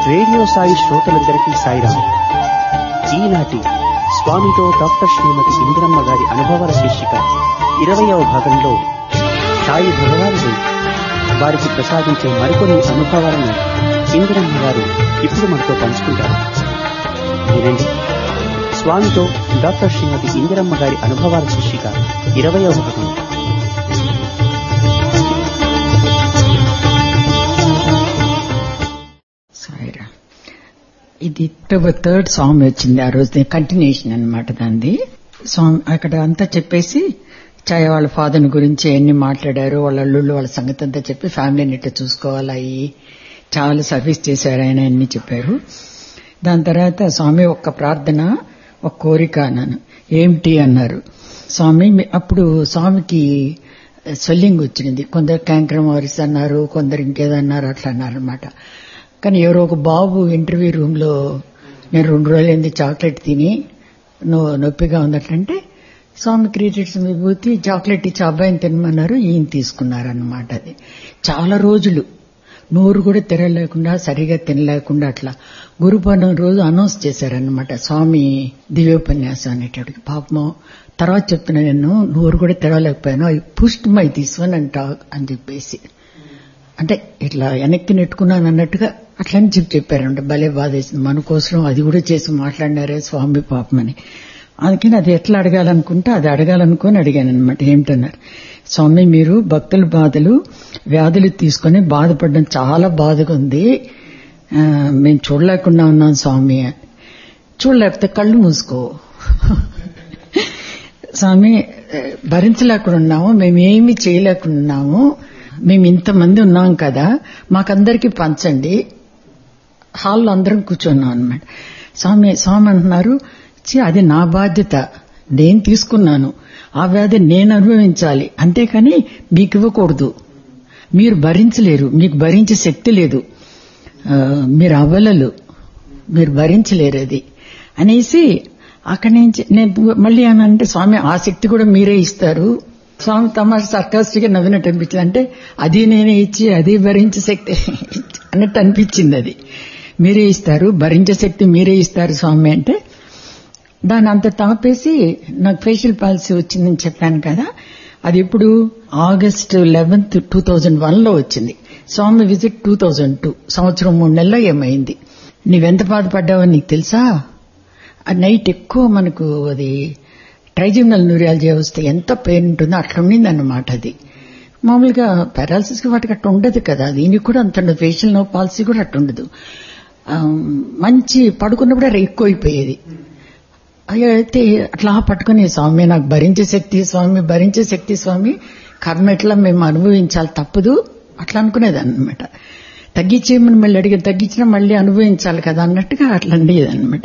Radio Sai శ్రోతలందరికీ సాయిరాం ఈనాటి స్వామితో డాక్టర్ శ్రీమతి ఇందిరమ్మ గారి అనుభవాల శీర్షిక ఇరవయవ భాగంలో సాయి భగవానుడు వారికి ప్రసాదించే మరికొన్ని అనుభవాలను ఇందిరమ్మ గారు ఇప్పుడు మనతో పంచుకుంటారు వినండి స్వామితో డాక్టర్ శ్రీమతి ఇందిరమ్మ గారి అనుభవాల శీర్షిక ఇరవయవ భాగం సాయిరా ఇది అక్టోబర్ థర్డ్ స్వామి వచ్చింది ఆ రోజు కంటిన్యూషన్ అన్నమాట దాన్ని స్వామి అక్కడ అంతా చెప్పేసి చాయ వాళ్ళ ఫాదర్ గురించి ఎన్ని మాట్లాడారు వాళ్ళ అల్లుళ్ళు వాళ్ళ సంగతి అంతా చెప్పి ఫ్యామిలీని ఇట్లా చూసుకోవాలి అయ్యి చాలా సర్వీస్ చేశారు ఆయన అన్ని చెప్పారు దాని తర్వాత స్వామి ఒక్క ప్రార్థన ఒక కోరిక అన్నాను ఏమిటి అన్నారు స్వామి మీ- అప్పుడు స్వామికి స్వెల్లింగ్ వచ్చింది కొందరు క్యాంక్రమారిస్ అన్నారు కొందరు ఇంకేదన్నారు అట్లా అన్నారు అనమాట కానీ ఎవరో ఒక బాబు ఇంటర్వ్యూ రూమ్ లో నేను రెండు రోజులైంది చాక్లెట్ తిని నో- నొప్పిగా ఉందటంటే స్వామి క్రియేటెడ్స్ విభూతి చాక్లెట్ ఇచ్చి అబ్బాయిని తినమన్నారు ఈయన తీసుకున్నారన్నమాట అది చాలా రోజులు నోరు కూడా తెరలేకుండా సరిగా తినలేకుండా అట్లా గురుపౌర్ణమి రోజు అనౌన్స్ చేశారనమాట స్వామి దివ్యోపన్యాసం అనేటప్పటికి పాపము తర్వాత చెప్తున్నా నేను నోరు కూడా తెరవలేకపోయాను I pushed my this one అంట అని చెప్పేసి అంటే ఇట్లా వెనక్కి నెట్టుకున్నాను అన్నట్టుగా అట్లని చెప్పి చెప్పారంట భలే బాధేసింది మన కోసం అది కూడా చేసి మాట్లాడినారే స్వామి పాపమని అందుకని అది ఎట్లా అడగాలనుకుంటే అది అడగాలనుకుని అడిగాను అనమాట ఏమిటన్నారు స్వామి మీరు భక్తుల బాధలు వ్యాధులు తీసుకొని బాధపడడం చాలా బాధగా ఉంది ఆ, మేము చూడలేకుండా ఉన్నాం స్వామి అని. చూడలేకపోతే కళ్ళు మూసుకో స్వామి ఆ, భరించలేకుండా ఉన్నాము మేము ఏమి చేయలేకుండా ఉన్నాము మేము ఇంతమంది ఉన్నాం కదా మాకందరికీ పంచండి హాల్లో అందరం కూర్చున్నాం అనమాట స్వామి స్వామి అంటున్నారు "ఛీ, అది నా బాధ్యత నేను తీసుకున్నాను ఆ వ్యాధి నేను అనుభవించాలి అంతేకాని మీకు ఇవ్వకూడదు మీరు భరించలేరు మీకు భరించే శక్తి లేదు ఆ, మీరు అవ్వలలు మీరు భరించలేరు అది అనేసి అక్కడి నుంచి నేను మళ్ళీ అని అంటే స్వామి ఆ శక్తి కూడా మీరే ఇస్తారు స్వామి తమ సర్కాస్టిగా నవ్వినట్టు అనిపించింది అంటే అది నేనే ఇచ్చి అది భరించే శక్తి అన్నట్టు అనిపించింది అది మీరే ఇస్తారు భరించే శక్తి మీరే ఇస్తారు స్వామి అంటే దాన్ని అంత తాపేసి నాకు ఫేషియల్ పాలసీ వచ్చిందని చెప్పాను కదా అది ఇప్పుడు August eleventh two thousand one లో వచ్చింది Swami visit two thousand two సంవత్సరం మూడు నెలల్లో ఏమైంది నీవెంత బాధపడ్డావో నీకు తెలుసా ఆ నైట్ ఎక్కువ మనకు అది ట్రైజిమినల్ న్యూరియాలజీ వస్తే ఎంత పెయిన్ ఉంటుందో అట్లా ఉండింది అన్నమాట అది మామూలుగా పారాలసిస్ వాటికి అట్లా ఉండదు కదా దీనికి కూడా అంత ఉండదు ఫేషియల్ నో పాలసీ కూడా అట్లా ఉండదు ఆ, మంచి పడుకున్నప్పుడే అది ఎక్కువ అయిపోయేది అయ్యో అయితే అట్లా పట్టుకుని స్వామి నాకు భరించే శక్తి స్వామి భరించే శక్తి స్వామి కర్మ ఎట్లా మేము అనుభవించాలి తప్పదు అట్లా అనుకునేదాన్ని అనమాట తగ్గించేయమని మళ్ళీ అడిగి తగ్గించినా మళ్ళీ అనుభవించాలి కదా అన్నట్టుగా అట్లా ఉండేది అనమాట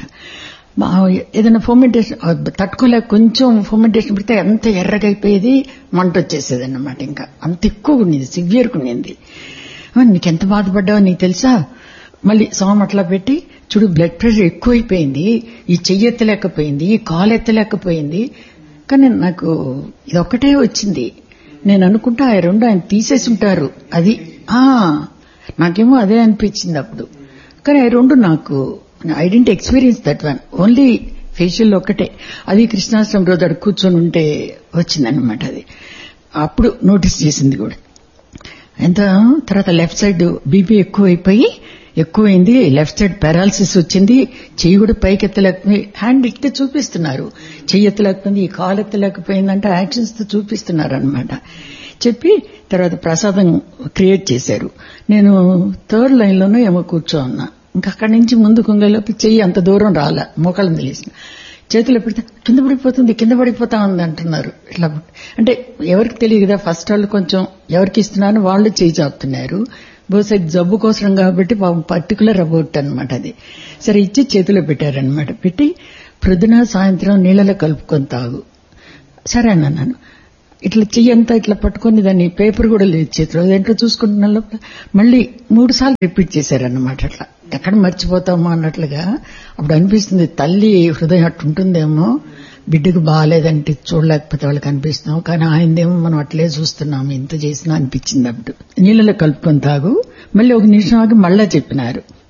ఏదైనా ఫోమెంటేషన్ తట్టుకోలేక కొంచెం ఫోమెంటేషన్ పెడితే అంత ఎర్రగా అయిపోయేది మంట వచ్చేసేది అన్నమాట ఇంకా అంత ఎక్కువ ఉండేది సివియర్గా ఉండేది "ఆ, నీకెంత బాధపడ్డావో నీకు తెలుసా మళ్ళీ స్వామి అట్లా పెట్టి చూడు బ్లడ్ ప్రెషర్ ఎక్కువైపోయింది ఈ చెయ్యి ఎత్తలేకపోయింది ఈ కాలు ఎత్తలేకపోయింది కానీ నాకు ఇది ఒక్కటే వచ్చింది నేను అనుకుంటా ఆ రెండు ఆయన తీసేసి ఉంటారు అది ఆ నాకేమో అదే అనిపించింది అప్పుడు కానీ ఆ రెండు నాకు I didn't experience that one only facial ఒక్కటే అది కృష్ణాష్టమి రోజు అక్కడ కూర్చొని ఉంటే వచ్చిందనమాట అది అప్పుడు నోటీస్ చేసింది కూడా ఎంత తర్వాత లెఫ్ట్ సైడ్ బీపీ ఎక్కువ అయిపోయి ఎక్కువైంది లెఫ్ట్ సైడ్ పారాలసిస్ వచ్చింది చెయ్యి కూడా పైకి ఎత్తలేకపోయి హ్యాండ్ ఇట్టే చూపిస్తున్నారు చెయ్యి ఎత్తలేకపోయింది ఈ కాలు ఎత్తలేకపోయిందంటే యాక్షన్స్ తో చూపిస్తున్నారు అనమాట చెప్పి తర్వాత ప్రసాదం క్రియేట్ చేశారు నేను థర్డ్ లైన్ లోనో ఏమో కూర్చో ఉన్నా ఇంకా అక్కడి నుంచి ముందు కుంగలోపు చెయ్యి అంత దూరం రాలే మోకాళ్ళని తెలిసిన చేతులు పెడితే కింద పడిపోతుంది కింద పడిపోతా ఉంది అంటున్నారు ఇట్లా అంటే ఎవరికి తెలియదు కదా ఫస్ట్ వాళ్ళు కొంచెం ఎవరికి ఇస్తున్నారు వాళ్ళు చేయి చాపుతున్నారు బహుశా ఇది జబ్బు కోసం కాబట్టి పర్టికులర్ అబౌట్ అనమాట అది సరే ఇచ్చి చేతిలో పెట్టారనమాట పెట్టి ప్రొద్దున సాయంత్రం నీళ్ళలో కలుపుకొని తాగు సరే అన్నాను ఇట్లా చెయ్యంతా ఇట్లా పట్టుకొని దాన్ని పేపర్ కూడా లేదు చేతిలో దేంట్లో చూసుకుంటున్న లోపల మళ్ళీ మూడు సార్లు రిపీట్ చేశారన్నమాట అట్లా ఎక్కడ మర్చిపోతామో అన్నట్లుగా అప్పుడు అనిపిస్తుంది తల్లి హృదయం అట్టుంటుందేమో బిడ్డకు బాగాలేదంటే చూడలేకపోతే వాళ్ళకి అనిపిస్తున్నాం కానీ ఆయనదేమో మనం అట్లే చూస్తున్నాము ఇంత చేసినా అనిపించింది అప్పుడు నీళ్ళలో కలుపుకొని తాగు మళ్ళీ ఒక నిమిషం ఆగి మళ్ళా చెప్పినారు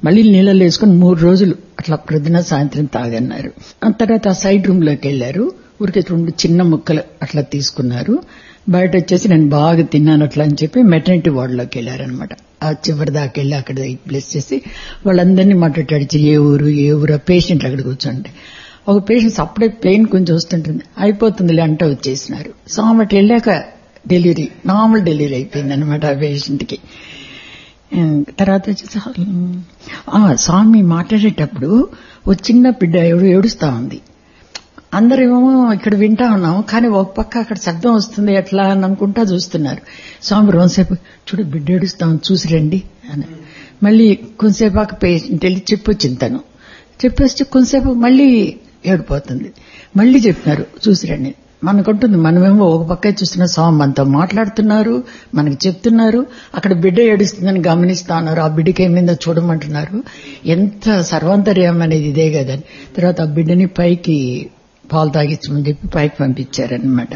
మళ్ళీ నీళ్ళలో వేసుకుని మూడు రోజులు అట్లా ప్రొద్దున సాయంత్రం తాగన్నారు ఆ తర్వాత ఆ సైడ్ రూమ్ లోకి వెళ్లారు ఊరికి రెండు చిన్న ముక్కలు అట్లా తీసుకున్నారు బయట వచ్చేసి నేను బాగా తిన్నాను అట్లా అని చెప్పి మెటర్నిటీ వార్డులోకి వెళ్ళారనమాట ఆ చివరి దాకా వెళ్ళి అక్కడ ప్లేస్ చేసి వాళ్ళందరినీ మాట్లాడి ఏ ఊరు ఏ ఊరు పేషెంట్లు అక్కడ కూర్చోండి ఒక పేషెంట్స్ అప్పుడే పెయిన్ కొంచెం వస్తుంటుంది అయిపోతుందిలే అంటే వచ్చేసినారు సో అటు వెళ్ళాక డెలివరీ నార్మల్ డెలివరీ అయిపోయింది అనమాట ఆ పేషెంట్కి తర్వాత వచ్చేసి ఆ, స్వామి మాట్లాడేటప్పుడు ఒక చిన్న బిడ్డ ఎవడు ఏడుస్తా ఉంది అందరేమో ఇక్కడ వింటా ఉన్నాము కానీ ఒక పక్క అక్కడ శబ్దం వస్తుంది ఎట్లా అని అనుకుంటా చూస్తున్నారు స్వామి రోజుసేపు చూడు బిడ్డ ఏడుస్తాం చూసి రండి అని మళ్ళీ కొంతసేపు ఆక పేషెంట్ వెళ్ళి చెప్పొచ్చింది తను చెప్పేసి కొంతసేపు మళ్ళీ ఏడిపోతుంది మళ్ళీ చెప్పినారు చూసి రండి మనకుంటుంది మనమేమో ఒక పక్కే చూస్తున్న స్వామి మనతో మాట్లాడుతున్నారు మనకి చెప్తున్నారు అక్కడ బిడ్డ ఏడుస్తుందని గమనిస్తా ఉన్నారు ఆ బిడ్డకి ఏమైందో చూడమంటున్నారు ఎంత సర్వాంతర్యం అనేది ఇదే కదని తర్వాత ఆ బిడ్డని పైకి పాలు తాగించమని చెప్పి పైకి పంపించారనమాట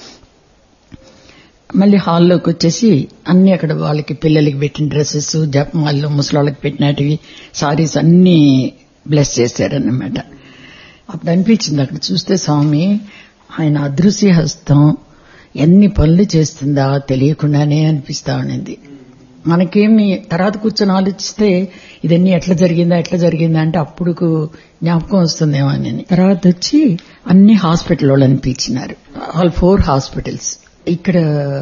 మళ్ళీ హాల్లోకి వచ్చేసి అన్ని అక్కడ వాళ్ళకి పిల్లలకి పెట్టిన డ్రెస్సెస్ జపమాలు ముసలాళ్ళకి పెట్టినటివి సారీస్ అన్ని బ్లెస్ చేశారన్నమాట అప్పుడు అనిపించింది అక్కడ చూస్తే స్వామి ఆయన అదృశ్య హస్తం ఎన్ని పనులు చేస్తుందా తెలియకుండానే అనిపిస్తా ఉండింది మనకేమి తర్వాత కూర్చొని ఆలోచిస్తే ఇదన్నీ ఎట్లా జరిగిందా ఎట్లా జరిగిందా అంటే అప్పుడు జ్ఞాపకం వస్తుందేమో అని తర్వాత వచ్చి అన్ని హాస్పిటల్ వాళ్ళని పిలిచినారు ఆల్ ఫోర్ హాస్పిటల్స్ ఇక్కడ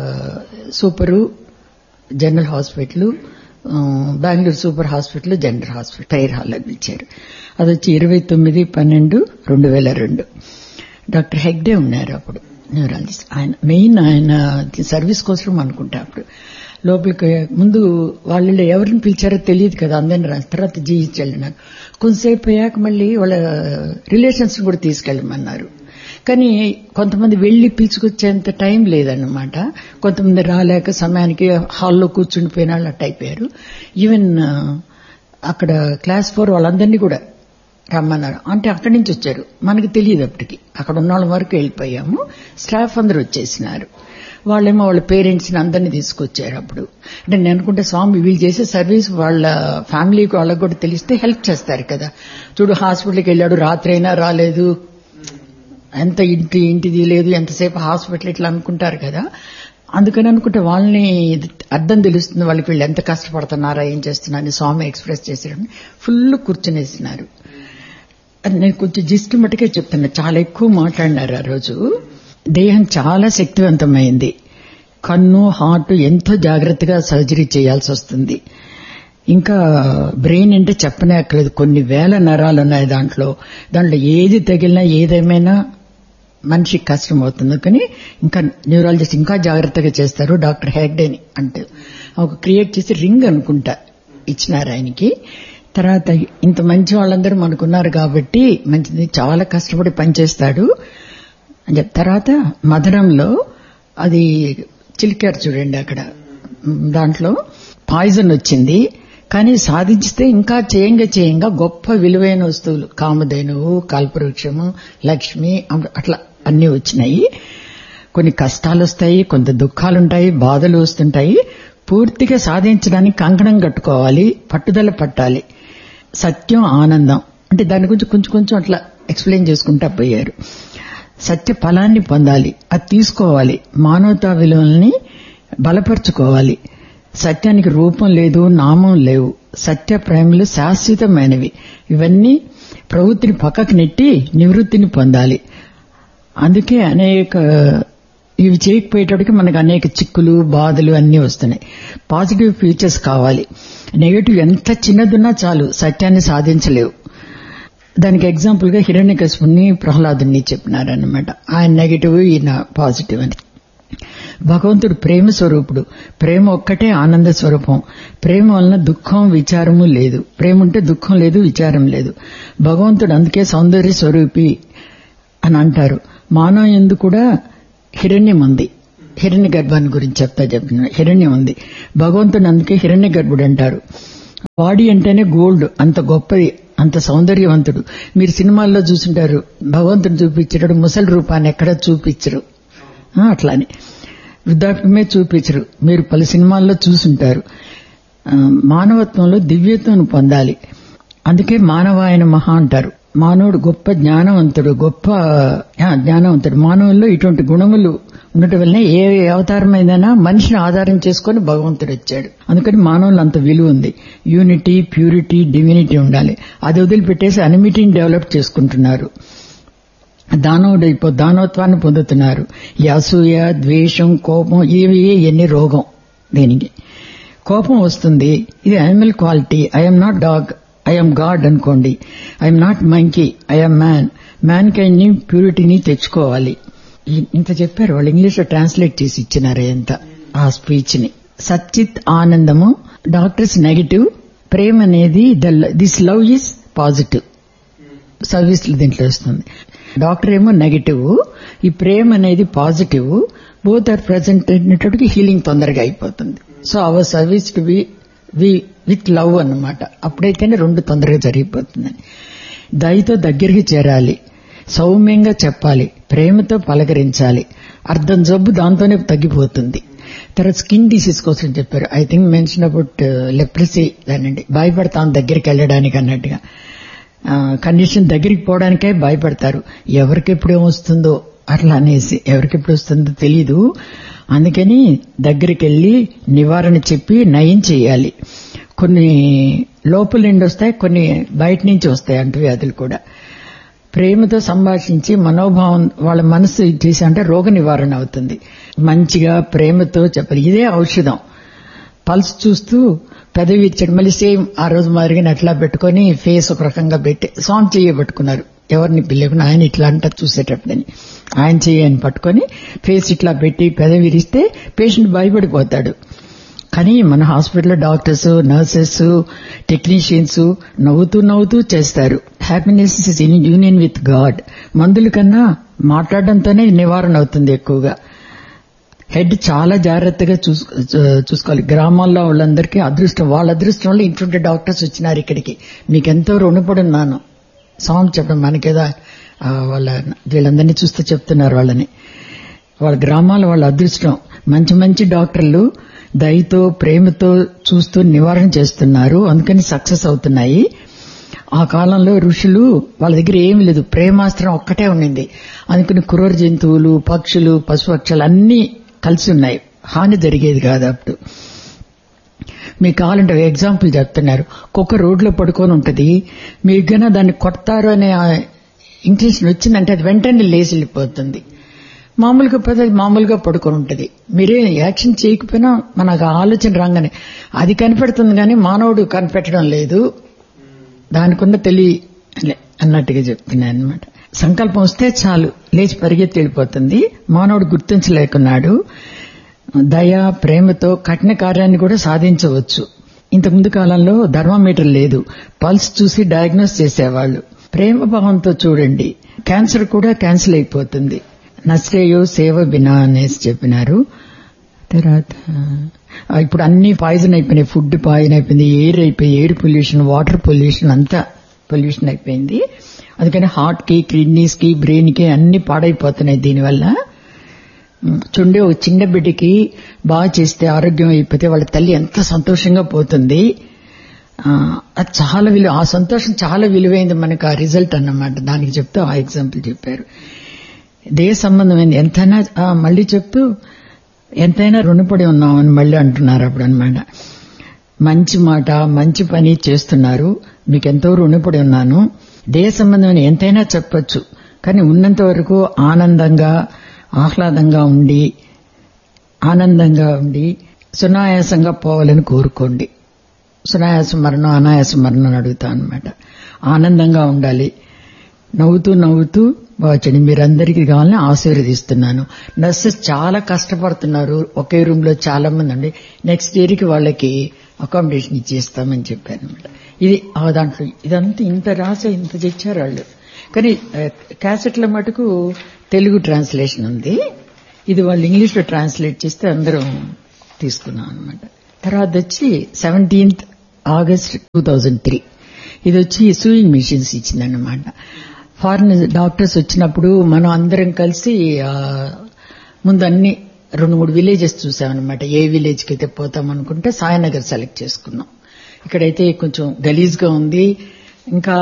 super general hospital Bengaluru super hospital general hospital టైర్ హాల్లో పిలిచారు అది వచ్చి ఇరవై తొమ్మిది పన్నెండు రెండు వేల రెండు డాక్టర్ హెగ్డే ఉన్నారు అప్పుడు న్యూరాలజిస్ట్ ఆయన మెయిన్ ఆయన సర్వీస్ కోసం అనుకుంటా అప్పుడు లోపలికి ముందు వాళ్ళు ఎవరిని పిలిచారో తెలియదు కదా అందరిని రాసి తర్వాత జీహెచ్ వెళ్ళినారు కొంతసేపు అయ్యాక మళ్ళీ వాళ్ళ రిలేషన్స్ కూడా తీసుకెళ్ళమన్నారు కానీ కొంతమంది వెళ్లి పిలుచుకొచ్చేంత టైం లేదన్నమాట కొంతమంది రాలేక సమయానికి హాల్లో కూర్చుండిపోయిన వాళ్ళు అట్ట అయిపోయారు ఈవెన్ అక్కడ క్లాస్ ఫోర్ వాళ్ళందరినీ కూడా రమ్మన్నారు అంటే అక్కడి నుంచి వచ్చారు మనకి తెలియదు అప్పటికి అక్కడ ఉన్న వాళ్ళ వరకు వెళ్ళిపోయాము స్టాఫ్ అందరూ వచ్చేసినారు వాళ్ళేమో వాళ్ళ పేరెంట్స్ ని అందరినీ తీసుకొచ్చారు అప్పుడు అంటే నేను అనుకుంటే స్వామి వీళ్ళు చేసే సర్వీస్ వాళ్ళ ఫ్యామిలీకి వాళ్ళకి కూడా తెలిస్తే హెల్ప్ చేస్తారు కదా చూడు హాస్పిటల్కి వెళ్ళాడు రాత్రి అయినా రాలేదు ఎంత ఇంటి ఇంటిది లేదు ఎంతసేపు హాస్పిటల్ ఇట్లా అనుకుంటారు కదా అందుకని అనుకుంటే వాళ్ళని అర్థం తెలుస్తుంది వాళ్ళకి వీళ్ళు ఎంత కష్టపడుతున్నారా ఏం చేస్తున్నారని స్వామి ఎక్స్ప్రెస్ చేసారని ఫుల్ కూర్చునేసినారు అది నేను కొంచెం జిస్ట్ మటుకే చెప్తున్నా చాలా ఎక్కువ మాట్లాడినారు ఆ రోజు దేహం చాలా శక్తివంతమైంది కన్ను హార్ట్ ఎంతో జాగ్రత్తగా సర్జరీ చేయాల్సి వస్తుంది ఇంకా బ్రెయిన్ అంటే చెప్పనే అక్కర్లేదు కొన్ని వేల నరాలు ఉన్నాయి దాంట్లో దాంట్లో ఏది తగిలినా ఏదేమైనా మనిషికి కష్టం అవుతుంది కానీ ఇంకా న్యూరాలజిస్ట్ ఇంకా జాగ్రత్తగా చేస్తారు డాక్టర్ హెగ్డేని అంటే ఒక క్రియేట్ చేసి రింగ్ అనుకుంటా ఇచ్చినారు ఆయనకి తర్వాత ఇంత మంచి వాళ్ళందరూ మనకున్నారు కాబట్టి మంచిది చాలా కష్టపడి పనిచేస్తాడు అని చెప్పి తర్వాత మధురంలో అది చిలికారు చూడండి అక్కడ దాంట్లో పాయిజన్ వచ్చింది కానీ సాధించితే ఇంకా చేయంగా చేయంగా గొప్ప విలువైన వస్తువులు కామధేనువు కల్పవృక్షము లక్ష్మి అట్లా అన్ని వచ్చినాయి కొన్ని కష్టాలు వస్తాయి కొంత దుఃఖాలుంటాయి బాధలు వస్తుంటాయి పూర్తిగా సాధించడానికి కంకణం కట్టుకోవాలి పట్టుదల పట్టాలి సత్యం ఆనందం అంటే దాని గురించి కొంచెం కొంచెం అట్లా ఎక్స్ప్లెయిన్ చేసుకుంటా పోయారు సత్య ఫలాన్ని పొందాలి అది తీసుకోవాలి మానవతా విలువల్ని బలపరుచుకోవాలి సత్యానికి రూపం లేదు నామం లేవు సత్య ప్రేమలు శాశ్వతమైనవి ఇవన్నీ ప్రవృత్తిని పక్కకు నెట్టి నివృత్తిని పొందాలి అందుకే అనేక ఇవి చేయకపోయేటప్పటికి మనకు అనేక చిక్కులు బాధలు అన్నీ వస్తున్నాయి పాజిటివ్ ఫ్యూచర్స్ కావాలి నెగటివ్ ఎంత చిన్నదున్నా చాలు సత్యాన్ని సాధించలేవు దానికి ఎగ్జాంపుల్ గా హిరణ్యకశిపుని ప్రహ్లాదుని చెప్పినారనమాట ఆయన నెగిటివ్ ఈయన పాజిటివ్ అని భగవంతుడు ప్రేమ స్వరూపుడు ప్రేమ ఒక్కటే ఆనంద స్వరూపం ప్రేమ వలన దుఃఖం విచారము లేదు ప్రేమ ఉంటే దుఃఖం లేదు విచారం లేదు భగవంతుడు అందుకే సౌందర్య స్వరూపి అని అంటారు మానవ ఎందు కూడా హిరణ్యం ఉంది హిరణ్య గర్భాన్ని గురించి చెప్తా చెప్తున్నా హిరణ్యం ఉంది భగవంతుడు అందుకే హిరణ్య గర్భుడు అంటారు బాడీ అంటేనే గోల్డ్ అంత గొప్పది అంత సౌందర్యవంతుడు మీరు సినిమాల్లో చూసింటారు భగవంతుడు చూపించాడు ముసలి రూపాన్ని ఎక్కడ చూపించరు అట్లానే వృద్ధాప్యమే చూపించరు మీరు పలు సినిమాల్లో చూసుంటారు మానవత్వంలో దివ్యత్వం పొందాలి అందుకే మానవాయన మహా అంటారు మానవుడు గొప్ప జ్ఞానవంతుడు గొప్ప ఆ, జ్ఞానవంతుడు మానవుల్లో ఇటువంటి గుణములు ఉండటం వల్లనే ఏ అవతారమైందైనా మనిషిని ఆధారం చేసుకొని భగవంతుడు వచ్చాడు అందుకని మానవులు అంత విలువ ఉంది యూనిటీ ప్యూరిటీ డివినిటీ ఉండాలి అది వదిలిపెట్టేసి అనిమిటీని డెవలప్ చేసుకుంటున్నారు దానవుడు ఇప్పుడు దానవత్వాన్ని పొందుతున్నారు ఈ అసూయ ద్వేషం కోపం ఇవి ఎన్ని రోగం దీనికి కోపం వస్తుంది ఇది animal quality I'm not dog I'm god అనుకోండి I'm not monkey I'm man mankind ని ప్యూరిటీని తెచ్చుకోవాలి ఈ- ఇంత చెప్పారు వాళ్ళు ఇంగ్లీష్ లో ట్రాన్స్లేట్ చేసి ఇచ్చినారు ఎంత ఆ స్పీచ్ ని సచ్చిత్ ఆనందము డాక్టర్స్ నెగటివ్ ప్రేమ అనేది దిస్ లవ్ ఈజ్ పాజిటివ్ సర్వీసులు దీంట్లో వస్తుంది డాక్టర్ ఏమో నెగటివ్ ఈ ప్రేమ అనేది పాజిటివ్ బోత్ ఆర్ ప్రజెంట్ అనేటప్పటికి హీలింగ్ తొందరగా అయిపోతుంది so our service to be we with love అన్నమాట అప్పుడైతేనే రెండు తొందరగా జరిగిపోతుందని దయతో దగ్గరికి చేరాలి సౌమ్యంగా చెప్పాలి ప్రేమతో పలకరించాలి అర్థం జబ్బు దాంతోనే తగ్గిపోతుంది తర్వాత స్కిన్ డిసీజ్ కోసం చెప్పారు I think mention about leprosy దానండి భయపడతాం దగ్గరికి వెళ్ళడానికి అన్నట్టుగా కండిషన్ దగ్గరికి పోవడానికే భయపడతారు ఎవరికి ఎప్పుడు ఏమొస్తుందో అట్లా అనేసి ఎవరికి ఎప్పుడు వస్తుందో తెలీదు అందుకని దగ్గరికి వెళ్ళి నివారణ చెప్పి నయం చేయాలి కొన్ని లోపల నుండి వస్తాయి కొన్ని బయట నుంచి వస్తాయి అంటువ్యాధులు కూడా ప్రేమతో సంభాషించి మనోభావం వాళ్ళ మనసు చేసి అంటే రోగ నివారణ అవుతుంది మంచిగా ప్రేమతో చెప్పాలి ఇదే ఔషధం పల్స్ చూస్తూ పెదవి ఇచ్చాడు మళ్ళీ సేమ్ ఆ రోజు మాదిరిగా అట్లా పెట్టుకొని ఫేస్ ఒక రకంగా పెట్టి సాంగ్ చేయబట్టుకున్నారు ఎవరిని పిల్లకుండా ఆయన ఇట్లా అంట చూసేటప్పుడని ఆయన చేయని పట్టుకొని ఫేస్ ఇట్లా పెట్టి పెదవి విరిస్తే పేషెంట్ భయపడిపోతాడు కానీ మన హాస్పిటల్లో డాక్టర్స్ నర్సెస్ టెక్నీషియన్స్ నవ్వుతూ నవ్వుతూ చేస్తారు happiness is in union with god మందుల కన్నా మాట్లాడడంతోనే నివారణ అవుతుంది ఎక్కువగా హెడ్ చాలా జాగ్రత్తగా చూసు- చూసుకోవాలి గ్రామాల్లో వాళ్ళందరికీ అదృష్టం వాళ్ళ అదృష్టం వల్ల ఇంటుంటే డాక్టర్స్ వచ్చినారు ఇక్కడికి మీకెంతో రుణపడి ఉన్నాను సాంగ్ చెప్పడం మనకేదా ఆ, వాళ్ళ వీళ్ళందరినీ చూస్తూ చెప్తున్నారు వాళ్ళని వాళ్ళ గ్రామాల వాళ్ళ అదృష్టం మంచి మంచి డాక్టర్లు దయతో ప్రేమతో చూస్తూ నివారణ చేస్తున్నారు అందుకని సక్సెస్ అవుతున్నాయి ఆ కాలంలో ఋషులు వాళ్ళ దగ్గర ఏమీ లేదు ప్రేమాస్త్రం ఒక్కటే ఉండింది అందుకని క్రూర జంతువులు పక్షులు పశుపక్షాలు అన్నీ కలిసి ఉన్నాయి హాని జరిగేది కాదు అప్పుడు మీకు కావాలంటే ఒక ఎగ్జాంపుల్ చెప్తున్నారు కుక్క రోడ్లో పడుకొని ఉంటది మీకు గన దాన్ని కొడతారు అనే ఇంటెన్షన్ వచ్చిందంటే అది వెంటనే లేచి వెళ్ళిపోతుంది మామూలుగా పది అది మామూలుగా పడుకొని ఉంటది మీరే యాక్షన్ చేయకపోయినా మనకు ఆ ఆలోచన రాగానే అది కనిపెడుతుంది కానీ మానవుడు కనిపెట్టడం లేదు దానికున్న తెలివి లే అన్నట్టుగా చెప్తున్నాను అనమాట సంకల్పం వస్తే చాలు లేచి పరిగెత్తి వెళ్ళిపోతుంది మానవుడు గుర్తించలేకున్నాడు దయ ప్రేమతో కఠిన కార్యాన్ని కూడా సాధించవచ్చు ఇంతకుముందు కాలంలో థర్మామీటర్ లేదు పల్స్ చూసి డయాగ్నోస్ చేసేవాళ్ళు ప్రేమ భావంతో చూడండి క్యాన్సర్ కూడా క్యాన్సిల్ అయిపోతుంది నశ్రేయో సేవ బినా అనేసి చెప్పినారు తర్వాత ఆ, ఇప్పుడు అన్ని పాయిజన్ అయిపోయినాయి ఫుడ్ పాయిజన్ అయిపోయింది ఎయిర్ అయిపోయి ఎయిర్ పొల్యూషన్ వాటర్ పొల్యూషన్ అంతా పొల్యూషన్ అయిపోయింది అందుకని హార్ట్ కి కిడ్నీస్ కి బ్రెయిన్ కి అన్ని పాడైపోతున్నాయి దీనివల్ల ఉమ్, చూడండి ఒక చిన్న బిడ్డకి బాగా చేస్తే ఆరోగ్యం అయిపోతే వాళ్ళ తల్లి ఎంత సంతోషంగా పోతుంది ఆ, అది చాలా విలువ ఆ సంతోషం చాలా విలువైంది మనకు ఆ రిజల్ట్ అన్నమాట దానికి చెప్తూ ఆ ఎగ్జాంపుల్ చెప్పారు దేహ సంబంధమైంది ఎంతైనా ఆ, మళ్ళీ చెప్తూ ఎంతైనా రుణపడి ఉన్నామని మళ్ళీ అంటున్నారు అప్పుడు అనమాట మంచి మాట మంచి పని చేస్తున్నారు మీకు ఎంతో రుణపడి ఉన్నాను దేహ సంబంధమైన ఎంతైనా చెప్పొచ్చు కానీ ఉన్నంత వరకు ఆనందంగా ఆహ్లాదంగా ఉండి ఆనందంగా ఉండి సునాయాసంగా పోవాలని కోరుకోండి సునాయాస మరణం అనాయాస మరణం అని అడుగుతా అనమాట ఆనందంగా ఉండాలి నవ్వుతూ నవ్వుతూ వచ్చండి మీరందరికీ కావాలని ఆశీర్వదిస్తున్నాను నర్సెస్ చాలా కష్టపడుతున్నారు ఒకే రూమ్ లో చాలా మంది అండి నెక్స్ట్ ఇయర్ కి వాళ్ళకి అకామిడేషన్ ఇచ్చేస్తామని చెప్పారు అనమాట ఇది ఆ దాంట్లో ఇదంతా ఇంత రాసి ఇంత తెచ్చారు వాళ్ళు కానీ క్యాసెట్ల మటుకు తెలుగు ట్రాన్స్లేషన్ ఉంది ఇది వాళ్ళు ఇంగ్లీష్ లో ట్రాన్స్లేట్ చేస్తే అందరం తీసుకున్నాం అనమాట తర్వాత వచ్చి seventeenth August two thousand three ఇది వచ్చి సూయింగ్ మిషన్స్ ఇచ్చిందన్నమాట ఫారిన్ డాక్టర్స్ వచ్చినప్పుడు మనం అందరం కలిసి ఆ, ముందు అన్ని రెండు మూడు విలేజెస్ చూసామన్నమాట ఏ విలేజ్కి అయితే పోతాం అనుకుంటే సాయనగర్ సెలెక్ట్ చేసుకున్నాం ఇక్కడైతే కొంచెం గలీజ్గా ఉంది ఇంకా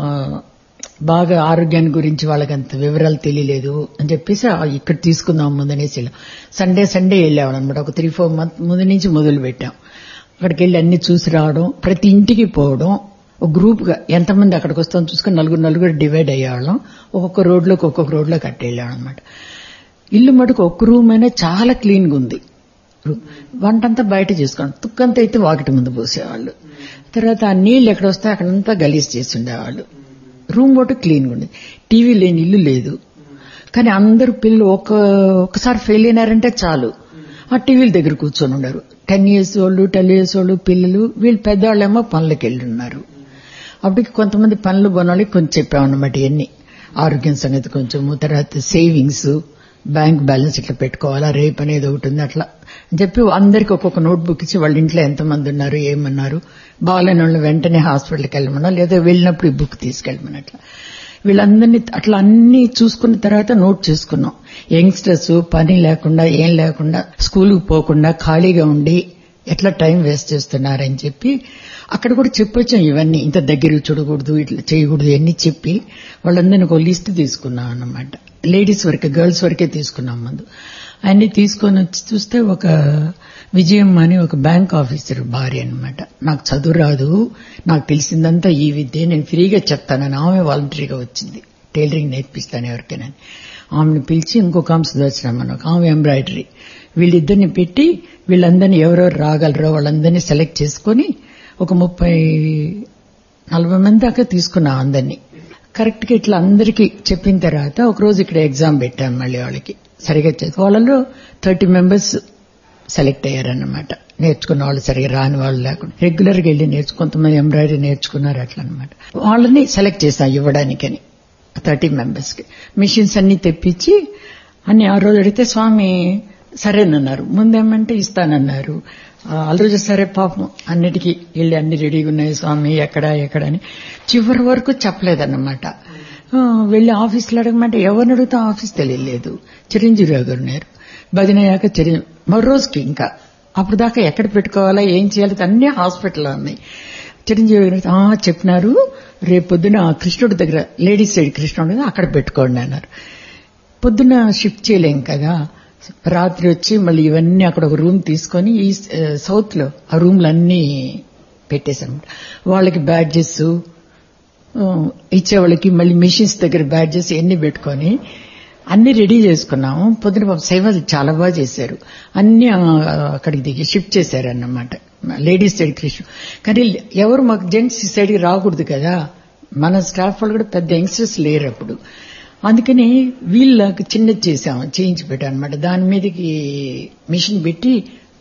బాగా ఆరోగ్యాన్ని గురించి వాళ్ళకి అంత వివరాలు తెలియలేదు అని చెప్పేసి ఆ ఇక్కడ తీసుకుందాం ముందనేసి వెళ్ళాం సండే సండే వెళ్ళాం అనమాట ఒక త్రీ ఫోర్ మంత్ ముందు నుంచి మొదలు పెట్టాం అక్కడికి వెళ్ళి అన్ని చూసి రావడం ప్రతి ఇంటికి పోవడం ఒక గ్రూప్ గా ఎంతమంది అక్కడికి వస్తాం చూసుకుని నలుగురు నలుగురు డివైడ్ అయ్యేవాళ్ళం ఒక్కొక్క రోడ్లోకి ఒక్కొక్క రోడ్లోకి కట్టేళ్ళాం అనమాట ఇల్లు మటుకు ఒక్క రూమ్ అయినా చాలా క్లీన్ గా ఉంది వంటంతా బయట చేసుకోండి తుక్కంతా అయితే వాకిటి ముందు పోసేవాళ్ళు తర్వాత ఆ నీళ్ళు ఎక్కడ వస్తే అక్కడంతా గలీజ్ చేసి ఉండేవాళ్ళు రూమ్ ఒకటి క్లీన్ గా ఉండేది టీవీ లేని ఇల్లు లేదు కానీ అందరు పిల్లలు ఒక ఒకసారి ఫెయిల్ అయినారంటే చాలు ఆ టీవీల దగ్గర కూర్చొని ఉన్నారు టెన్ ఇయర్స్ వాళ్ళు ట్వెల్వ్ ఇయర్స్ వాళ్ళు పిల్లలు వీళ్ళు పెద్దవాళ్ళేమో పనులకు వెళ్ళి ఉన్నారు అప్పటికి కొంతమంది పనులు బొనాలకి కొంచెం చెప్పామన్నమాట ఇవన్నీ ఆరోగ్యం సంగతి కొంచెము తర్వాత సేవింగ్స్ బ్యాంక్ బ్యాలెన్స్ ఇట్లా పెట్టుకోవాలా రేపు అనేది ఒకటి ఉంది అట్లా అని చెప్పి అందరికి ఒక్కొక్క నోట్ బుక్ ఇచ్చి వాళ్ళ ఇంట్లో ఎంతమంది ఉన్నారు ఏమన్నారు బాగాలేని వాళ్ళు వెంటనే హాస్పిటల్కి వెళ్ళమన్నా లేదా వెళ్ళినప్పుడు ఈ బుక్ తీసుకెళ్ళమని అట్లా వీళ్ళందరినీ అట్లా అన్ని చూసుకున్న తర్వాత నోట్ చేసుకున్నాం యంగ్స్టర్స్ పని లేకుండా ఏం లేకుండా స్కూల్కి పోకుండా ఖాళీగా ఉండి ఎట్లా టైం వేస్ట్ చేస్తున్నారని చెప్పి అక్కడ కూడా చెప్పొచ్చాం ఇవన్నీ ఇంత దగ్గర చూడకూడదు ఇట్లా చేయకూడదు ఇవన్నీ చెప్పి వాళ్ళందరినీ ఒక లిస్ట్ తీసుకున్నాం అన్నమాట లేడీస్ వరకే గర్ల్స్ వరకే తీసుకున్నాం ముందు అన్ని తీసుకొని వచ్చి చూస్తే ఒక విజయం అని ఒక బ్యాంక్ ఆఫీసర్ భార్య అనమాట నాకు చదువు రాదు నాకు తెలిసిందంతా ఈ విద్య నేను ఫ్రీగా చెప్తానని ఆమె వాలంటరీగా వచ్చింది టైలరింగ్ నేర్పిస్తాను ఎవరికైనా ఆమెను పిలిచి ఇంకొక ఆమె సుదర్శనం ఒక ఆమె ఎంబ్రాయిడరీ వీళ్ళిద్దరిని పెట్టి వీళ్ళందరినీ ఎవరెవరు రాగలరో వాళ్ళందరినీ సెలెక్ట్ చేసుకొని ఒక ముప్పై నలభై మంది దాకా తీసుకున్నాం అందరినీ కరెక్ట్ గా ఇట్లా అందరికీ చెప్పిన తర్వాత ఒక రోజు ఇక్కడ ఎగ్జామ్ పెట్టాం మళ్ళీ వాళ్ళకి సరిగా చేసి వాళ్ళలో థర్టీ మెంబర్స్ సెలెక్ట్ అయ్యారన్నమాట నేర్చుకున్న వాళ్ళు సరిగా రాని వాళ్ళు లేకుండా రెగ్యులర్ గా వెళ్ళి నేర్చు కొంతమంది ఎంబ్రాయిడరీ నేర్చుకున్నారు అట్లా అనమాట వాళ్ళని సెలెక్ట్ చేశాం ఇవ్వడానికని థర్టీ మెంబర్స్ కి మిషన్స్ అన్ని తెప్పించి అన్ని ఆ రోజు అడిగితే స్వామి సరేనన్నారు ముందేమంటే ఇస్తానన్నారు ఆ రోజు సరే పాపం అన్నిటికీ వెళ్ళి అన్ని రెడీగా ఉన్నాయి స్వామి ఎక్కడ ఎక్కడ అని చివరి వరకు చెప్పలేదన్నమాట ఆ, వెళ్ళి ఆఫీస్లో అడగమంటే ఎవరిని అడిగితే ఆఫీస్ తెలియలేదు చిరంజీవి గారు ఉన్నారు భజనయ్యాక చిరంజీవి మరో రోజుకి ఇంకా అప్పుడు దాకా ఎక్కడ పెట్టుకోవాలా ఏం చేయాలి అన్ని హాస్పిటల్లో ఉన్నాయి చిరంజీవి గారు "ఆ, చెప్పినారు రేపు పొద్దున కృష్ణుడి దగ్గర లేడీస్ సైడ్ కృష్ణుడి దగ్గర అక్కడ పెట్టుకోండి అన్నారు పొద్దున షిఫ్ట్ చేయలేం కదా రాత్రి వచ్చి మళ్ళీ ఇవన్నీ అక్కడ ఒక రూమ్ తీసుకొని ఈ సౌత్ లో ఆ రూమ్లన్నీ పెట్టేశాం వాళ్ళకి బ్యాడ్జెస్ ఇచ్చేవాళ్ళకి మళ్ళీ మెషిన్స్ దగ్గర బ్యాడ్జెస్ ఎన్ని పెట్టుకొని అన్ని రెడీ చేసుకున్నాము పొద్దున పాపం సేవ చాలా బాగా చేశారు అన్ని ఆ, అక్కడికి దిగి షిఫ్ట్ చేశారన్నమాట లేడీస్ సైడ్ కృష్ణ కానీ ఎవరు మాకు జెంట్స్ సైడ్కి రాకూడదు కదా మన స్టాఫ్ వాళ్ళు కూడా పెద్ద యంగ్స్టర్స్ లేరు అప్పుడు అందుకని వీళ్ళకి చిన్నది చేసాము చేయించి పెట్టాం అనమాట దాని మీదకి మిషన్ పెట్టి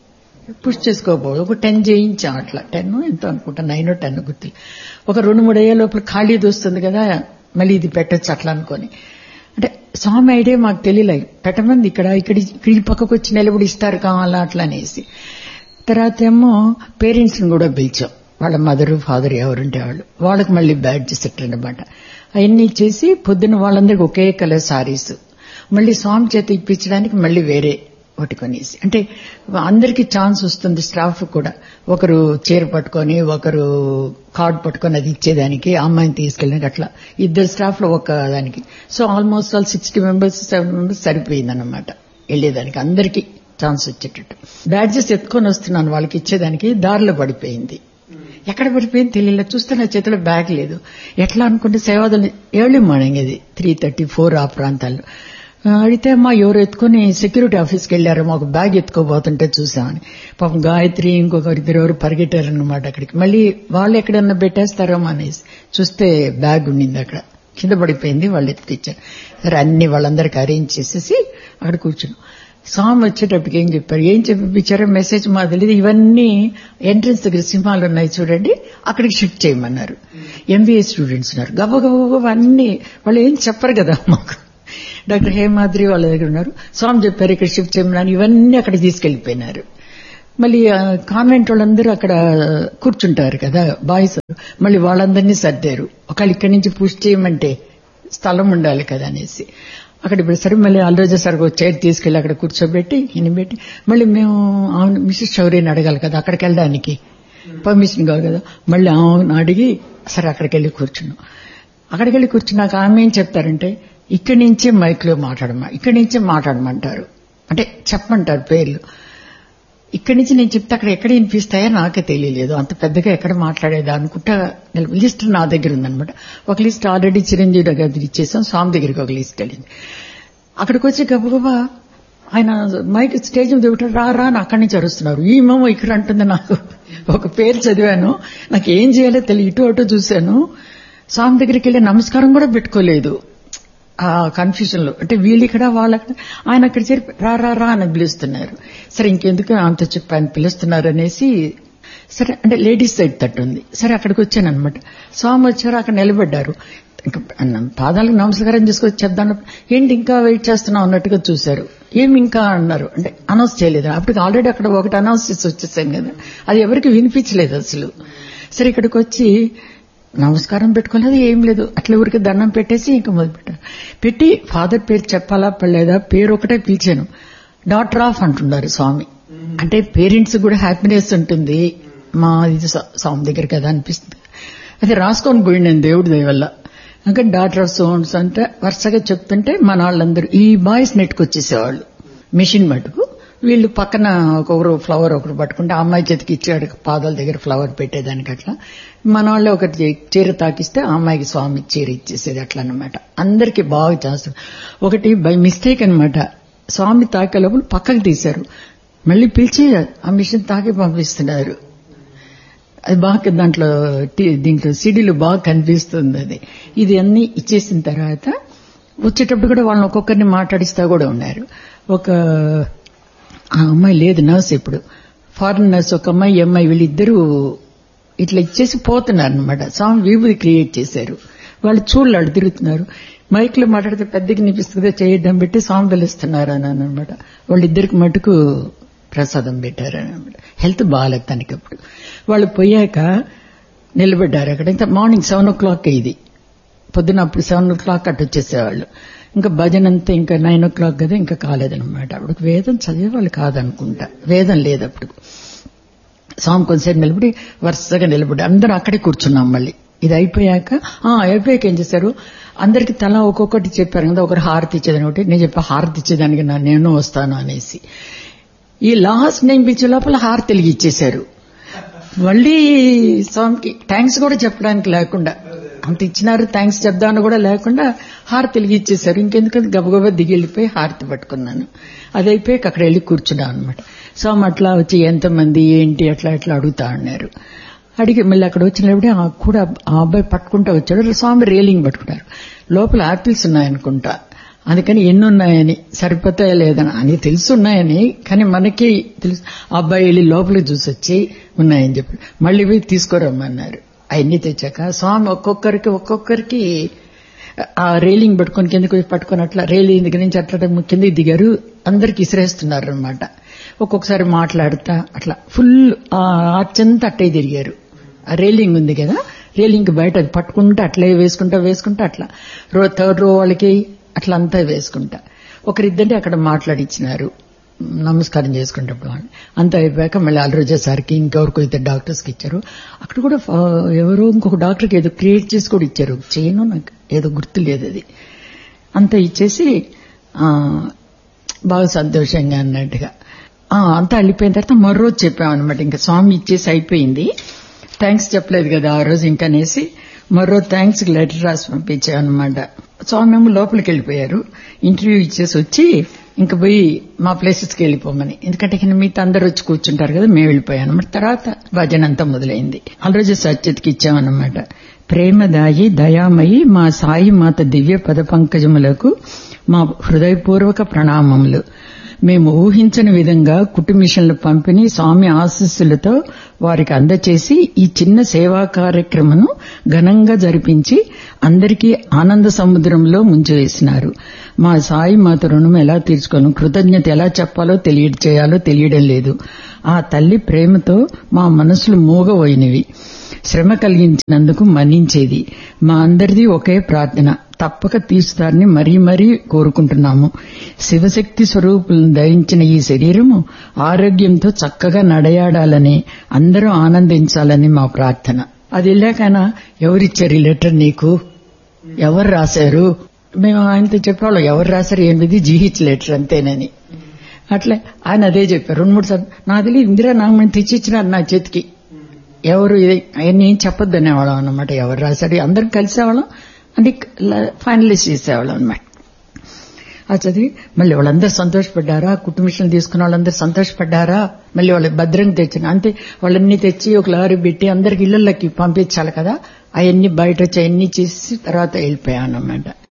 పుష్ చేసుకోకపోవడం ఒక టెన్ చేయించాం అట్లా టెన్ ఎంతో అనుకుంటా నైన్ టెన్ గుర్తు ఒక రెండు మూడు అయ్యే లోపల ఖాళీ దోస్తుంది కదా మళ్ళీ ఇది పెట్టొచ్చు అట్లా అనుకొని అంటే స్వామి ఐడియా మాకు తెలియలే పెట్టమంది ఇక్కడ ఇక్కడ ఇక్కడ ఈ పక్కకు వచ్చి నిలబడి ఇస్తారు కావాలా అట్లా అనేసి తర్వాత ఏమో పేరెంట్స్ ని కూడా పిలిచాం వాళ్ళ మదర్ ఫాదర్ ఎవరుంటే వాళ్ళు వాళ్ళకి మళ్ళీ బ్యాడ్ సెట్ అనమాట అవన్నీ చేసి పొద్దున్న వాళ్ళందరికీ ఒకే కలర్ సారీస్ మళ్ళీ స్వామి చేత ఇప్పించడానికి మళ్ళీ వేరే ఒకటి కొనేసి అంటే అందరికీ ఛాన్స్ వస్తుంది స్టాఫ్ కూడా ఒకరు చీర పట్టుకొని ఒకరు కార్డ్ పట్టుకొని అది ఇచ్చేదానికి ఆ అమ్మాయిని తీసుకెళ్ళడానికి అట్లా ఇద్దరు స్టాఫ్ లో ఒక దానికి so almost all sixty members seven members సరిపోయిందన్నమాట వెళ్ళేదానికి అందరికీ ఛాన్స్ వచ్చేటట్టు బ్యాడ్జెస్ ఎత్తుకొని వస్తున్నాను వాళ్ళకి ఇచ్చేదానికి దారిలో పడిపోయింది ఎక్కడ పడిపోయింది తెలియలే చూస్తే నా చేతిలో బ్యాగ్ లేదు ఎట్లా అనుకుంటే సేవాదలు ఎర్లీ మార్నింగ్ ఇది త్రీ థర్టీ ఫోర్ ఆ ప్రాంతాల్లో ఆ, అడిగితే మా ఎవరు ఎత్తుకొని సెక్యూరిటీ ఆఫీస్కి వెళ్ళారు మాకు బ్యాగ్ ఎత్తుకోబోతుంటే చూసామని పాపం గాయత్రి ఇంకొక ఇద్దరు ఎవరు పరిగెట్టారనమాట అక్కడికి మళ్ళీ వాళ్ళు ఎక్కడన్నా పెట్టేస్తారేమో అనేసి చూస్తే బ్యాగ్ ఉండింది అక్కడ కింద పడిపోయింది వాళ్ళు ఎత్తిచ్చారు సరే అన్ని వాళ్ళందరికీ అరేంజ్ చేసేసి అక్కడ కూర్చున్నాం స్వామి వచ్చేటప్పటికి ఏం చెప్పారు ఏం చెప్పిచ్చారో మెసేజ్ మా తెలియదు ఇవన్నీ ఎంట్రన్స్ దగ్గర సింహాలు ఉన్నాయి చూడండి అక్కడికి షిఫ్ట్ చేయమన్నారు ఎంబీఏ స్టూడెంట్స్ ఉన్నారు గబ గబ గబ అన్ని వాళ్ళు ఏం చెప్పరు కదా మాకు డాక్టర్ హేమాద్రి వాళ్ళ దగ్గర ఉన్నారు స్వామి చెప్పారు ఇక్కడ షిఫ్ట్ చేయమని ఇవన్నీ అక్కడికి తీసుకెళ్లిపోయినారు మళ్ళీ ఆ, కాన్వెంట్ వాళ్ళందరూ అక్కడ కూర్చుంటారు కదా బాయ్స్ మళ్ళీ వాళ్ళందరినీ సర్దారు ఒకళ్ళు ఇక్కడి నుంచి పుష్ చేయమంటే స్థలం ఉండాలి కదా అనేసి అక్కడ ఇప్పుడు సరే మళ్ళీ అల్రోజా సార్ ఒక చైర్ తీసుకెళ్లి అక్కడ కూర్చోబెట్టి ఈయన పెట్టి మళ్ళీ మేము ఆమె మిస్టర్ శౌర్యని అడగాలి కదా అక్కడికి వెళ్ళడానికి పర్మిషన్ కావాలి కదా మళ్ళీ ఆమెను అడిగి సరే అక్కడికి వెళ్ళి కూర్చున్నాం అక్కడికి వెళ్ళి కూర్చున్నాక ఆమె ఏం చెప్తారంటే ఇక్కడి నుంచే మైక్లో మాట్లాడమా ఇక్కడి నుంచే మాట్లాడమంటారు అంటే చెప్పమంటారు పేర్లు ఇక్కడి నుంచి నేను చెప్తే అక్కడ ఎక్కడ వినిపిస్తాయో నాకే తెలియలేదు అంత పెద్దగా ఎక్కడ మాట్లాడేది అనుకుంటా లిస్ట్ నా దగ్గర ఉందనమాట ఒక లిస్ట్ ఆల్రెడీ చిరంజీవి దగ్గర ఇచ్చేసాం స్వామి దగ్గరికి ఒక లిస్ట్ వెళ్ళింది అక్కడికి వచ్చి గబగబా ఆయన మైక్ స్టేజ్ మీద ఒకటి రా రా అని అక్కడి నుంచి అరుస్తున్నారు ఈ మేమో ఇక్కడ అంటుంది నాకు ఒక పేరు చదివాను నాకు ఏం చేయాలో తెలియ ఇటు అటు చూశాను స్వామి దగ్గరికి వెళ్ళి నమస్కారం కూడా పెట్టుకోలేదు ఆ కన్ఫ్యూజన్ లో అంటే వీళ్ళు ఇక్కడ వాళ్ళు అక్కడ ఆయన అక్కడ చేరి రా రా రా అని పిలుస్తున్నారు సరే ఇంకెందుకు అంత చెప్పి ఆయన పిలుస్తున్నారు అనేసి సరే అంటే లేడీస్ సైడ్ తట్టు ఉంది సరే అక్కడికి వచ్చాను అనమాట స్వామి వచ్చారు అక్కడ నిలబడ్డారు ఇంకా పాదాలకు నమస్కారం చేసుకొచ్చి చెప్దాను ఏంటి ఇంకా వెయిట్ చేస్తున్నాం అన్నట్టుగా చూశారు ఏం ఇంకా అన్నారు అంటే అనౌన్స్ చేయలేదు అప్పటికి ఆల్రెడీ అక్కడ ఒకటి అనౌన్స్ చేసి వచ్చేసాం కదా అది ఎవరికి వినిపించలేదు అసలు సరే ఇక్కడికి వచ్చి నమస్కారం పెట్టుకోలేదు ఏం లేదు అట్లా ఊరికి దండం పెట్టేసి ఇంకా మొదలుపెట్టాను పెట్టి ఫాదర్ పేరు చెప్పాలా పడలేదా పేరు ఒకటే పిలిచాను డాక్టర్ ఆఫ్ అంటున్నారు స్వామి అంటే పేరెంట్స్ కూడా హ్యాపీనెస్ ఉంటుంది మా ఇది స్వామి దగ్గర కదా అనిపిస్తుంది అది రాసుకొని పోయి నేను దేవుడి దయ వల్ల ఇంకా డాక్టర్ ఆఫ్ సోన్స్ అంటే వరుసగా చెప్తుంటే మన వాళ్ళందరూ ఈ బాయ్స్ నెట్టుకొచ్చేసేవాళ్ళు మిషన్ మటుకు వీళ్ళు పక్కన ఒకరు ఫ్లవర్ ఒకరు పట్టుకుంటే ఆ అమ్మాయి చేతికి ఇచ్చాడు పాదాల దగ్గర ఫ్లవర్ పెట్టేదానికి అట్లా మన వాళ్ళు ఒకటి చీర తాకిస్తే ఆ అమ్మాయికి స్వామి చీర ఇచ్చేసేది అట్లా అనమాట అందరికి బాగా చేస్తారు ఒకటి బై మిస్టేక్ అనమాట స్వామి తాకే లోపల పక్కకు తీశారు మళ్ళీ పిలిచి ఆ మిషన్ తాకి పంపిస్తున్నారు అది బాగా దాంట్లో దీంట్లో సిడీలు బాగా కనిపిస్తుంది అది ఇది అన్ని ఇచ్చేసిన తర్వాత వచ్చేటప్పుడు కూడా వాళ్ళని ఒక్కొక్కరిని మాట్లాడిస్తా కూడా ఉన్నారు ఒక ఆ అమ్మాయి లేదు నర్స్ ఇప్పుడు ఫారెన్ నర్స్ ఒక అమ్మాయి ఈ అమ్మాయి వీళ్ళిద్దరూ ఇట్లా ఇచ్చేసి పోతున్నారు అనమాట స్వామి విభూది క్రియేట్ చేశారు వాళ్ళు చూడలాడు తిరుగుతున్నారు మైక్ లో మాట్లాడితే పెద్దకి నిపిస్తుంది చేయడం పెట్టి స్వామి పిలుస్తున్నారు అని అనమాట వాళ్ళిద్దరికి మటుకు ప్రసాదం పెట్టారు అనమాట హెల్త్ బాగాలేదు తనకి అప్పుడు వాళ్ళు పోయాక నిలబడ్డారు అక్కడ ఇంకా మార్నింగ్ సెవెన్ ఓ క్లాక్ ఇది పొద్దున అప్పుడు సెవెన్ ఓ క్లాక్ అటు వచ్చేసేవాళ్ళు ఇంకా భజన అంతా ఇంకా నైన్ ఓ క్లాక్ కదా ఇంకా కాలేదనమాట అప్పుడు వేదం చదివేవాళ్ళు కాదనుకుంటా వేదం లేదు అప్పుడు స్వామి కొంతసేపు నిలబడి వరుసగా నిలబడి అందరూ అక్కడే కూర్చున్నాం మళ్ళీ ఇది అయిపోయాక అయిపోయాక ఏం చేశారు అందరికి తల ఒక్కొక్కటి చెప్పారు కదా ఒకరు హారతి ఇచ్చేదని ఒకటి నేను చెప్పా హారతి ఇచ్చేదానికి నా నేను వస్తాను అనేసి ఈ లాస్ట్ నేను పిలిచే లోపల హారతి వెలిగి ఇచ్చేశారు మళ్ళీ స్వామికి థ్యాంక్స్ కూడా చెప్పడానికి లేకుండా అంత ఇచ్చినారు థ్యాంక్స్ చెప్దామని కూడా లేకుండా హారతి వెలిగి ఇచ్చేశారు ఇంకెందుకంటే గబగబా దిగి వెళ్ళిపోయి హారతి పట్టుకున్నాను అది అయిపోయి అక్కడ వెళ్ళి కూర్చున్నాను అనమాట స్వామి అట్లా వచ్చి ఎంతమంది ఏంటి అట్లా అట్లా అడుగుతా అన్నారు అడిగి మళ్ళీ అక్కడ వచ్చినప్పుడు ఆ కూడా ఆ అబ్బాయి పట్టుకుంటా వచ్చాడు స్వామి రేలింగ్ పట్టుకున్నారు లోపల యాపిల్స్ ఉన్నాయనుకుంటా అందుకని ఎన్ని ఉన్నాయని సరిపోతాయా లేదని అని తెలుసున్నాయని కానీ మనకి తెలుసు ఆ అబ్బాయి వెళ్ళి లోపలికి చూసి వచ్చి ఉన్నాయని చెప్పి మళ్ళీ పోయి తీసుకురమ్మన్నారు అవన్నీ తెచ్చాక స్వామి ఒక్కొక్కరికి ఒక్కొక్కరికి ఆ రేలింగ్ పట్టుకొని కిందకి పట్టుకొని అట్లా రేలింగ్ దగ్గర నుంచి అట్లా కిందకి దిగారు అందరికి ఇసిరేస్తున్నారు అనమాట ఒక్కొక్కసారి మాట్లాడుతా అట్లా ఫుల్ ఆర్చంతా అట్టే తిరిగారు ఆ రేలింగ్ ఉంది కదా రేలింగ్ బయట అది పట్టుకుంటా అట్లే వేసుకుంటా వేసుకుంటా అట్లా రో థర్డ్ రో వాళ్ళకి అట్లా అంతా వేసుకుంటా ఒకరిద్దరిని అక్కడ మాట్లాడిచ్చినారు నమస్కారం చేసుకుంటప్పుడు అంత అయిపోయాక మళ్ళీ అల్రోజా సార్కి ఇంకెవరికో ఇద్దరు డాక్టర్స్కి ఇచ్చారు అక్కడ కూడా ఎవరో ఇంకొక డాక్టర్కి ఏదో క్రియేట్ చేసి కూడా ఇచ్చారు చేయను నాకు ఏదో గుర్తు లేదు అది అంతా ఇచ్చేసి బాగా సంతోషంగా అన్నట్టుగా అంతా వెళ్ళిపోయిన తర్వాత మరో రోజు చెప్పామన్నమాట ఇంకా స్వామి ఇచ్చేసి అయిపోయింది థ్యాంక్స్ చెప్పలేదు కదా ఆ రోజు ఇంకా అనేసి మరో థ్యాంక్స్ లెటర్ రాసి పంపించామన్నమాట స్వామి ఏమో లోపలికి వెళ్ళిపోయారు ఇంటర్వ్యూ ఇచ్చేసి వచ్చి ఇంక పోయి మా ప్లేసెస్కి వెళ్ళిపోమని ఎందుకంటే మిగతా అందరు వచ్చి కూర్చుంటారు కదా మేము వెళ్ళిపోయాం అనమాట తర్వాత భజన అంతా మొదలైంది ఆ రోజు సత్యతకి ఇచ్చామన్నమాట ప్రేమదాయి దయామయి మా సాయి మాత దివ్య పద పంకజములకు మా హృదయపూర్వక ప్రణామములు మేము ఊహించని విధంగా కుటుంబిషన్లు పంపిణీ స్వామి ఆశీస్సులతో వారికి అందచేసి ఈ చిన్న సేవా కార్యక్రమను ఘనంగా జరిపించి అందరికీ ఆనంద సముద్రంలో ముంచివేసినారు మా సాయి మాత రుణం ఎలా తీర్చుకోను కృతజ్ఞత ఎలా చెప్పాలో తెలియచేయాలో తెలియడం లేదు ఆ తల్లి ప్రేమతో మా మనసులు మూగపోయినవి శ్రమ కలిగించినందుకు మన్నించేది మా అందరిది ఒకే ప్రార్థన తప్పక తీస్తారని మరీ మరీ కోరుకుంటున్నాము శివశక్తి స్వరూపులను ధరించిన ఈ శరీరము ఆరోగ్యంతో చక్కగా నడయాడాలని అందరూ ఆనందించాలని మా ప్రార్థన అది వెళ్ళాకైనా ఎవరిచ్చారు ఈ లెటర్ నీకు ఎవరు రాశారు మేము ఆయనతో చెప్పేవాళ్ళం ఎవరు రాశారు ఏంటిది జీహెచ్ లెటర్ అంతేనని అట్లే ఆయన అదే చెప్పారు రెండు మూడు సార్లు నా తెలియదు ఇందిరా నాగమణి తెచ్చిచ్చినారు నా చేతికి ఎవరు ఇది ఆయన ఏం చెప్పొద్దు అనేవాళ్ళం అనమాట ఎవరు రాశారు అందరం కలిసేవాళ్ళం అంటే ఫైనలైజ్ చేసేవాళ్ళం అనమాట అది చదివి మళ్ళీ వాళ్ళందరూ సంతోషపడ్డారా కుటుంబం తీసుకున్న వాళ్ళందరూ సంతోషపడ్డారా మళ్ళీ వాళ్ళు భద్రంగా తెచ్చిన అంతే వాళ్ళన్ని తెచ్చి ఒక లారీ పెట్టి అందరికి ఇళ్లకి పంపించాలి కదా అవన్నీ బయట వచ్చి అవన్నీ చేసి తర్వాత వెళ్ళిపోయాను అనమాట